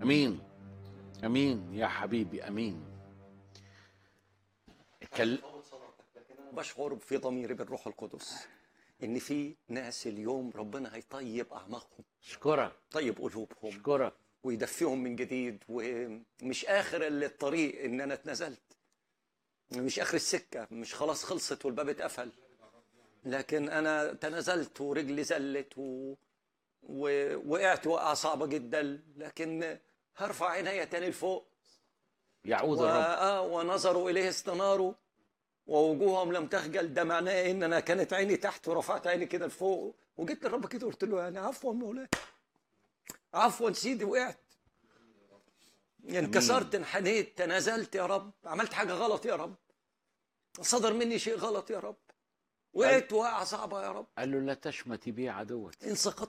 امين امين يا حبيبي امين كل... بشعر في ضميري بالروح القدس ان في ناس اليوم ربنا هيطيب اعماقهم اشكرك طيب قلوبهم اشكرك ويدفيهم من جديد ومش اخر الطريق ان انا اتنزلت مش اخر السكه مش خلاص خلصت والباب اتقفل لكن انا تنازلت ورجلي زلت و... ووقعت وقعه صعبه جدا لكن هرفع عيني تاني لفوق يعود و... الرب آه ونظروا اليه استناروا ووجوههم لم تخجل ده معناه ان انا كانت عيني تحت ورفعت عيني كده لفوق وجيت للرب كده قلت له يعني عفوا مولاي عفوا سيدي وقعت انكسرت انحنيت تنازلت يا رب عملت حاجه غلط يا رب صدر مني شيء غلط يا رب وقعت وقعه صعبه يا رب قال له لا تشمتي بي عدوك ان سقطت